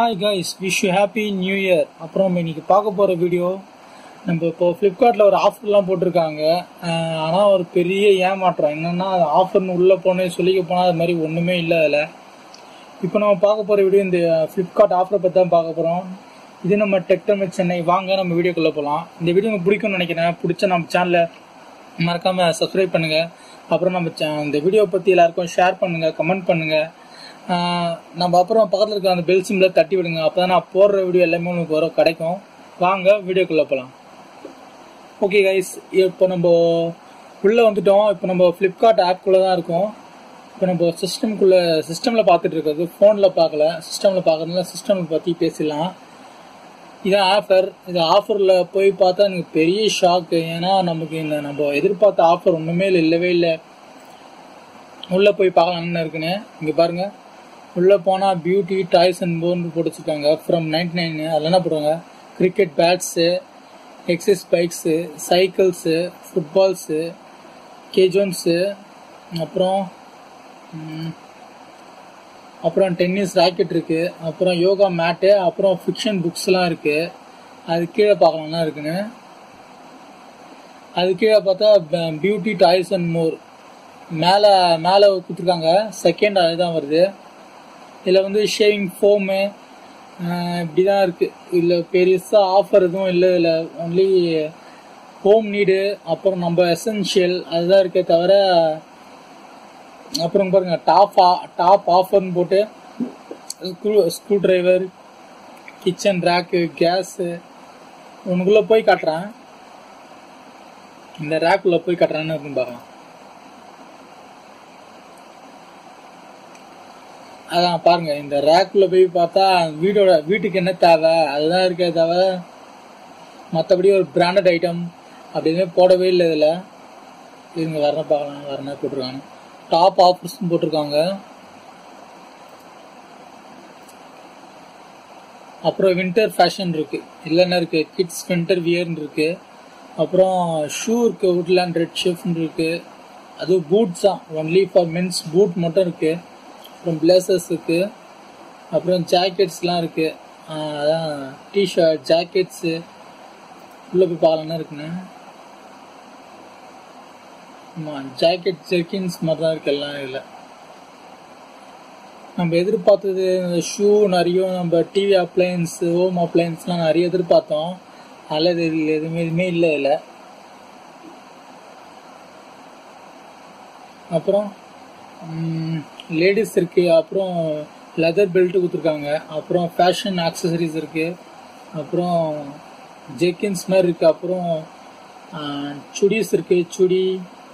hi guys wish you happy new year அப்புறம் நம்ம இன்னைக்கு பார்க்க போகிற வீடியோ நம்ம இப்போ ஃப்ளிப்கார்ட்டில் ஒரு ஆஃபர்லாம் போட்டிருக்காங்க அஹ் ஆனா ஒரு பெரிய ஏமாற்றம் என்னன்னா அது ஆஃபர்னு உள்ளே போனேன் சொல்லிக்க போனால் அது மாதிரி ஒன்றுமே இல்லை அதில் இப்போ நம்ம பார்க்க போகிற வீடியோ இந்த ஃப்ளிப்கார்ட் ஆஃபரை பற்றி தான் பார்க்க போகிறோம் இது நம்ம டெக்டமிக் சென்னை வாங்க நம்ம வீடியோக்குள்ளே போகலாம் இந்த வீடியோ உங்களுக்கு பிடிக்கும்னு நினைக்கிறேன் பிடிச்ச நம்ம சேனலை மறக்காமல் சப்ஸ்கிரைப் பண்ணுங்கள் அப்புறம் நம்ம cha- இந்த வீடியோ பற்றி எல்லாருக்கும் ஷேர் பண்ணுங்கள் கமெண்ட் பண்ணுங்கள் நம்ம அப்புறம் பக்கத்தில் இருக்க அந்த பெல் சிம்மில் தட்டி விடுங்க அப்போ தான் நான் போடுற வீடியோ எல்லாமே உங்களுக்கு வர கிடைக்கும் வாங்க வீடியோக்குள்ளே போகலாம் ஓகே கைஸ் இப்போ நம்ம உள்ளே வந்துட்டோம் இப்போ நம்ம ஃப்ளிப்கார்ட் ஆப்குள்ளே தான் இருக்கோம் இப்போ நம்ம சிஸ்டம்குள்ளே சிஸ்டமில் பார்த்துட்டு இருக்கிறது ஃபோனில் பார்க்கல சிஸ்டமில் பார்க்கறதுனால சிஸ்டம் பற்றி பேசிடலாம் இதான் ஆஃபர் இது ஆஃபரில் போய் பார்த்தா எனக்கு பெரிய ஷாக்கு ஏன்னா நமக்கு இந்த நம்ம எதிர்பார்த்த ஆஃபர் ஒன்றுமே இல்லை இல்லவே இல்லை உள்ளே போய் பார்க்கலாம் என்ன இருக்குன்னு இங்கே பாருங்க உள்ளே போனால் பியூட்டி டாய்ஸ் அண்ட் போன் போட்டுச்சிருக்காங்க ஃப்ரம் நைன்டி நைன் அதில் என்ன போடுவாங்க cricket bats exercise bikes cycles footballs கேஜோன்ஸு அப்புறம் ம், அப்புறம் டென்னிஸ் ராக்கெட் இருக்கு அப்புறம் யோகா மேட்டு அப்புறம் ஃபிக்ஷன் புக்ஸ்லாம் இருக்கு அது கீழே பார்க்கலாம்னா இருக்குன்னு அது கீழே பார்த்தா பியூட்டி டாய்ஸ் அண்ட் மோர் மேலே மேலே கொடுத்துருக்காங்க செகண்ட் அதுதான் வருது இதில் வந்து ஷேவிங் ஃபோமு இப்படி தான் இருக்குது இதில் பெருசாக ஆஃபர் எதுவும் இல்லை இதில் ஒன்லி ஹோம் நீடு அப்புறம் நம்ம எசென்ஷியல் அதுதான் இருக்கே தவிர அப்புறம் பாருங்க டாப் டாப் ஆஃபர்னு போட்டு screw screwdriver kitchen rack case உனக்குள்ளே போய் காட்டுறேன் இந்த ரேக்குள்ளே போய் காட்டுறேன்னு இருக்கும் பார்க்கலாம் அதான் பாருங்க இந்த ரேக்குள்ள போய் பார்த்தா வீடோட வீட்டுக்கு என்ன தேவை அதுதான் இருக்கே தவிர மற்றபடி ஒரு பிராண்டட் ஐட்டம் அப்படின்னு போடவே இல்லை இதில் இருங்க வரணும் பார்க்கலாம் வரணும் போட்டிருக்காங்க டாப் ஆஃபர்ஸ் போட்டிருக்காங்க அப்புறம் வின்டர் ஃபேஷன் இருக்கு இல்லைன்னா இருக்கு கிட்ஸ் வின்டர் வியர்னு இருக்கு அப்புறம் ஷூ இருக்கு வுட்லேண்ட் ரெட் ஷிஃப்ட்னு இருக்கு அது பூட்ஸ் தான் ஒன்லி ஃபார் மென்ஸ் பூட் மட்டும் இருக்கு அப்புறம் பிளேசர்ஸ் இருக்கு அப்புறம் ஜாக்கெட்ஸ்லாம் இருக்கு ஆஹ் அதான் டிஷர்ட் ஜாக்கெட்ஸு உள்ள போய் பார்க்கலாம்னா இருக்குண்ணே ஆமாம் ஜாக்கெட் ஜெர்கின்ஸ் மாதிரி தான் இருக்கு எல்லாம் இதில் நம்ம எதிர்பார்த்தது ஷூ நிறைய நம்ம டிவி அப்ளையன்ஸ் ஹோம் அப்ளையன்ஸ்லாம் நிறைய எதிர்பார்த்தோம் அதில் இது இல்ல- எதுவுமே எதுவுமே இல்லை இதில் அப்புறம் லேடிஸ் இருக்கு அப்புறம் லெதர் பெல்ட் கொடுத்துருக்காங்க அப்புறம் ஃபேஷன் ஆக்சசரிஸ் இருக்கு அப்புறம் ஜெக்கின்ஸ் மாதிரி இருக்கு அப்புறம் சுடிஸ் இருக்கு சுடி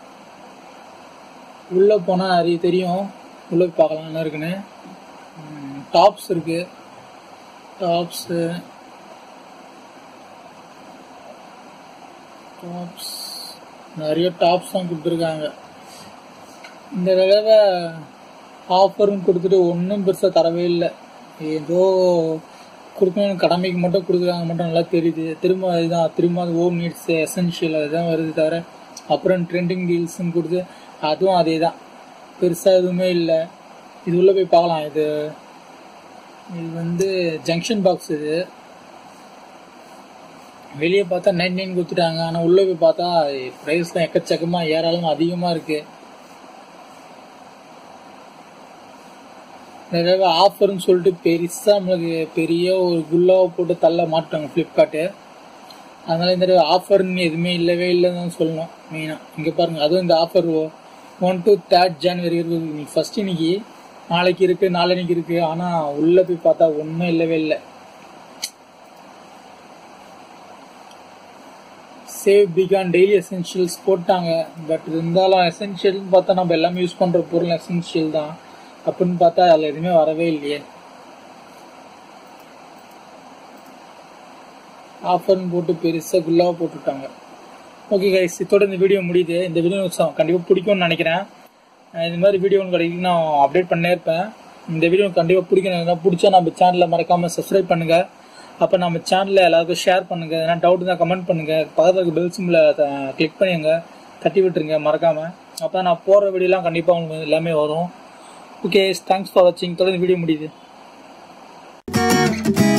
உள்ள போனா நிறைய தெரியும் உள்ள போய் பார்க்கலாம் என்ன இருக்குன்னு டாப்ஸ் இருக்கு டாப்ஸ் டாப்ஸ் நிறைய டாப்ஸ் தான் கொடுத்துருக்காங்க இந்த தடவை ஆஃபரும் கொடுத்துட்டு ஒன்றும் பெருசாக தரவே இல்லை ஏதோ கொடுக்கணும் கடமைக்கு மட்டும் கொடுக்குறாங்க மட்டும் நல்லா தெரியுது திரும்ப இதுதான் திரும்ப அது ஹோம் நீட்ஸ் எசென்ஷியல் அதுதான் வருது தவிர அப்புறம் ட்ரெண்டிங் டீல்ஸ்னு கொடுத்து அதுவும் அதே தான் பெருசாக எதுவுமே இல்லை இது உள்ளே போய் பார்க்கலாம் இது இது வந்து ஜங்ஷன் பாக்ஸ் இது வெளியே பார்த்தா நைன் நைன் கொடுத்துட்டாங்க ஆனால் உள்ளே போய் பார்த்தா ப்ரைஸ்லாம் எக்கச்சக்கமாக ஏராளமாக அதிகமாக இருக்குது இந்த தடவை ஆஃபர்னு சொல்லிட்டு பெருசாக நம்மளுக்கு பெரிய ஒரு குல்லாவை போட்டு தள்ள மாட்டாங்க ஃப்ளிப்கார்ட்டு அதனால இந்த தடவை ஆஃபர்னு எதுவுமே இல்லவே இல்லைன்னு தான் சொல்லணும் மெயினாக இங்கே பாருங்க அதுவும் இந்த offer one to third January இருக்குது இன்னைக்கு ஃபர்ஸ்ட் இன்னைக்கு நாளைக்கு இருக்கு நாளைக்கு இருக்கு ஆனால் உள்ளே போய் பார்த்தா ஒன்றும் இல்லவே இல்லை சேவ் பிகான் டெய்லி எசென்ஷியல்ஸ் போட்டாங்க பட் இருந்தாலும் எசென்ஷியல்னு பார்த்தா நம்ம எல்லாமே யூஸ் பண்ணுற பொருள் எசென்ஷியல் தான் அப்படின்னு பார்த்தா அதில் எதுவுமே வரவே இல்லையே ஆஃபர்னு போட்டு பெருசாக குல்லாக போட்டுட்டாங்க ஓகே கைஸ் இதோட இந்த வீடியோ முடியுது இந்த வீடியோ கண்டிப்பாக பிடிக்கும்னு நினைக்கிறேன் அஹ் இந்த மாதிரி வீடியோ உங்களுக்கு கிடைக்கும் நான் அப்டேட் பண்ணே இருப்பேன் இந்த வீடியோ கண்டிப்பாக பிடிக்கணும் பிடிச்சா நம்ம சேனலை மறக்காமல் சப்ஸ்கிரைப் பண்ணுங்கள் அப்போ நம்ம சேனலில் எல்லாருக்கும் ஷேர் பண்ணுங்கள் எதனா டவுட் தான் கமெண்ட் பண்ணுங்கள் பக்கத்தில் இருக்க பெல் சிம்மில் கிளிக் பண்ணிங்க தட்டி விட்டுருங்க மறக்காமல் அப்போ நான் போடுற வீடியோலாம் கண்டிப்பாக உங்களுக்கு எல்லாமே வரும் ஓகே தேங்க்ஸ் ஃபார் வாட்சிங் தொடர்ந்து வீடியோ முடியுது Thank